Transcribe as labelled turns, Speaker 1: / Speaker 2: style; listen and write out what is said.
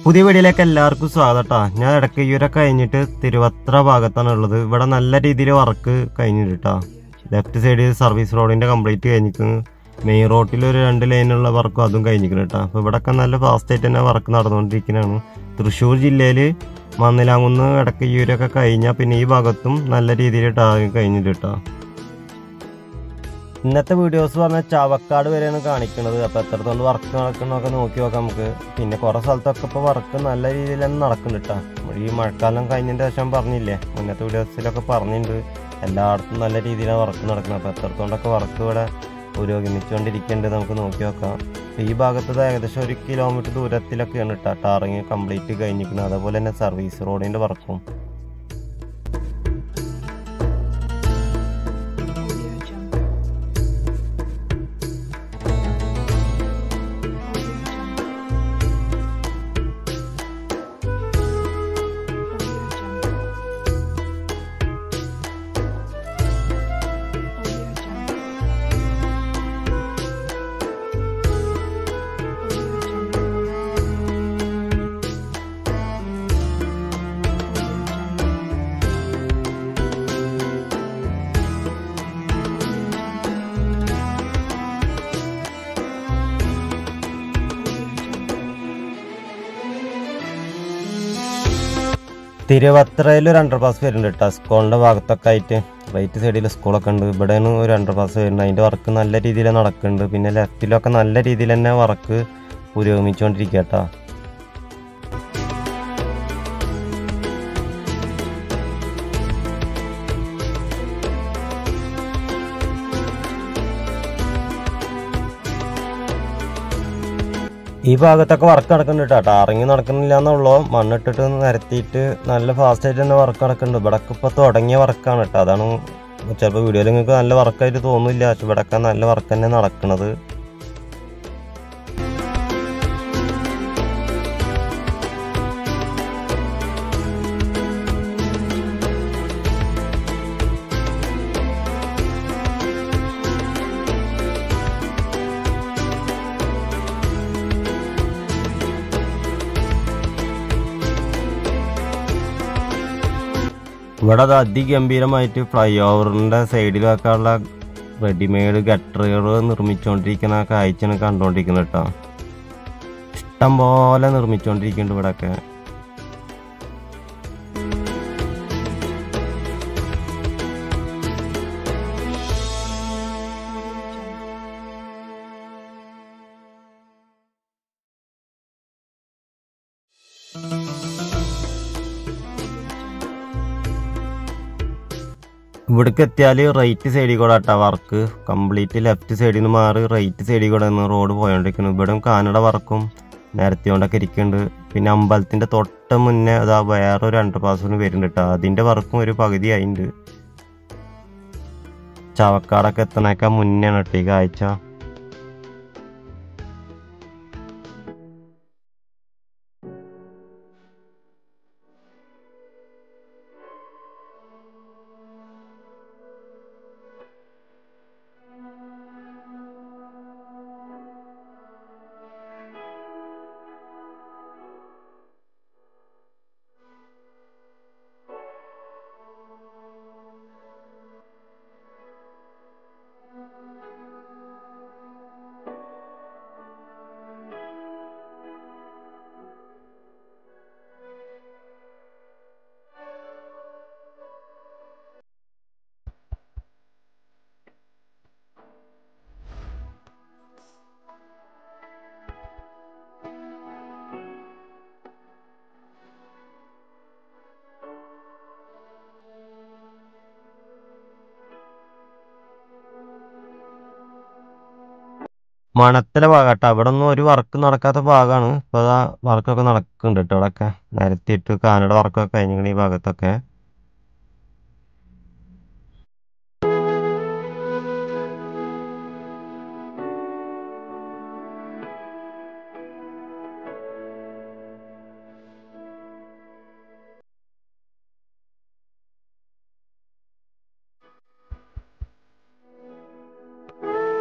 Speaker 1: പുതിയ വീഡിയോയിലേക്ക് എല്ലാവർക്കും സ്വാഗതം ട്ടാ. ഞാൻ ഇടയ്ക്കയ്യൂരൊക്കെ കഴിഞ്ഞിട്ട് തിരുവത്ര ഭാഗത്താണ് ഉള്ളത് ഇവിടെ നല്ല രീതിയിൽ വർക്ക് കഴിഞ്ഞിട്ട് കേട്ടോ ലെഫ്റ്റ് സൈഡിൽ സർവീസ് റോഡിന്റെ കംപ്ലീറ്റ് കഴിഞ്ഞിരിക്കുന്നു മെയിൻ റോഡിൽ ഒരു രണ്ട് ലൈനുള്ള വർക്കും അതും കഴിഞ്ഞിരിക്കുന്നു കേട്ടോ അപ്പോൾ ഇവിടെയൊക്കെ നല്ല ഫാസ്റ്റ് ആയിട്ട് തന്നെ വർക്ക് നടന്നുകൊണ്ടിരിക്കുന്നതാണ് തൃശ്ശൂർ ജില്ലയിൽ മന്നിലാങ്കുന്ന് ഇടയ്ക്കയ്യൂരൊക്കെ കഴിഞ്ഞാൽ പിന്നെ ഈ ഭാഗത്തും നല്ല രീതിയിൽ ടാ കഴിഞ്ഞിട്ട് കേട്ടോ ഇന്നത്തെ വീഡിയോസ് പറഞ്ഞാൽ ചാവക്കാട് വരെയാണ് കാണിക്കുന്നത് അപ്പോൾ എത്രത്തോളം വർക്ക് നടക്കുന്നതൊക്കെ നോക്കി നോക്കാം നമുക്ക് പിന്നെ കുറേ സ്ഥലത്തൊക്കെ ഇപ്പോൾ വർക്ക് നല്ല രീതിയിൽ തന്നെ നടക്കുന്നുണ്ട് കേട്ടോ ഈ മഴക്കാലം കഴിഞ്ഞതിൻ്റെ ശേഷം പറഞ്ഞില്ലേ മുന്നത്തെ വീഡിയോസിലൊക്കെ പറഞ്ഞിട്ടുണ്ട് എല്ലായിടത്തും നല്ല രീതിയിലാണ് വർക്ക് നടക്കുന്നത് അപ്പോൾ എത്രത്തോണ്ടൊക്കെ വർക്ക് ഇവിടെ പുരോഗമിച്ചുകൊണ്ടിരിക്കുന്നുണ്ട് നമുക്ക് നോക്കി നോക്കാം അപ്പോൾ ഈ ഭാഗത്ത് ഏകദേശം ഒരു കിലോമീറ്റർ ദൂരത്തിലൊക്കെയാണ് കേട്ടോ ടാറിങ് കംപ്ലീറ്റ് കഴിഞ്ഞിരിക്കുന്നത് അതുപോലെ തന്നെ സർവീസ് റോഡിൻ്റെ വർക്കും തിരുവത്രയിൽ ഒരു അണ്ടർ പാസ് വരുന്നുണ്ട് കേട്ടോ സ്കൂളിൻ്റെ ഭാഗത്തൊക്കെ ആയിട്ട് റൈറ്റ് സൈഡിൽ സ്കൂളൊക്കെ ഉണ്ട് ഇവിടെയാണ് ഒരു അണ്ടർ പാസ് വരുന്നത് അതിൻ്റെ വർക്ക് നല്ല രീതിയിൽ നടക്കുന്നുണ്ട് പിന്നെ ലെഫ്റ്റിലൊക്കെ നല്ല രീതിയിൽ തന്നെ വർക്ക് പുരോഗമിച്ചുകൊണ്ടിരിക്കുക കേട്ടോ ഈ ഭാഗത്തൊക്കെ വർക്ക് നടക്കുന്നുണ്ട് കേട്ടോ ടാറിങ് നടക്കുന്നില്ല എന്നുള്ളൂ മണ്ണിട്ടിട്ട് നിരത്തിയിട്ട് നല്ല ഫാസ്റ്റ് ആയിട്ട് തന്നെ വർക്ക് നടക്കുന്നുണ്ട് ഇവിടൊക്കെ ഇപ്പോൾ തുടങ്ങിയ വർക്കാണ് കേട്ടോ അതാണ് ചിലപ്പോൾ വീഡിയോയിൽ നിങ്ങൾക്ക് നല്ല വർക്കായിട്ട് തോന്നില്ല പക്ഷെ ഇവിടെയൊക്കെ നല്ല വർക്ക് തന്നെ നടക്കുന്നത് ഇവിടെ അത് അതിഗംഭീരമായിട്ട് ഫ്ലൈ ഓവറിൻ്റെ സൈഡിൽ വെക്കാനുള്ള റെഡിമെയ്ഡ് ഗട്ടറുകൾ നിർമ്മിച്ചുകൊണ്ടിരിക്കുന്ന കാഴ്ചയാണ് കണ്ടുകൊണ്ടിരിക്കുന്നത് കേട്ടോ ഇഷ്ടം പോലെ നിർമ്മിച്ചുകൊണ്ടിരിക്കുന്നുണ്ട് ഇവിടെയൊക്കെ ഇവിടേക്ക് എത്തിയാൽ റൈറ്റ് സൈഡിൽ കൂടെ ആട്ടാ വർക്ക് കംപ്ലീറ്റ് ലെഫ്റ്റ് സൈഡിൽ നിന്ന് മാറി റൈറ്റ് സൈഡിൽ കൂടെ നിന്ന് റോഡ് പോയോണ്ടിരിക്കുന്നു ഇവിടെ കാനഡ വർക്കും നിരത്തിയോണ്ടൊക്കെ ഇരിക്കുന്നുണ്ട് പിന്നെ അമ്പലത്തിന്റെ തൊട്ട് മുന്നേ അതാ വേറൊരു അണ്ടർ പാസ് വരുന്നുണ്ട് കേട്ടോ അതിന്റെ വർക്കും ഒരു പകുതി ആയിട്ടുണ്ട് ചവക്കാടൊക്കെ എത്തണേക്കാൾ മുന്നെയാണ് കേട്ടോ ഈ കാഴ്ച മണത്തിലെ ഭാഗം കേട്ടോ അവിടെ ഒന്നും ഒരു വർക്ക് നടക്കാത്ത ഭാഗമാണ് ഇപ്പോൾ അതാ വർക്കൊക്കെ നടക്കുന്നുണ്ട് കേട്ടോ ഇവിടെയൊക്കെ നിരത്തിയിട്ട് കാനഡ വർക്കൊക്കെ കഴിഞ്ഞിരിക്കണ ഈ ഭാഗത്തൊക്കെ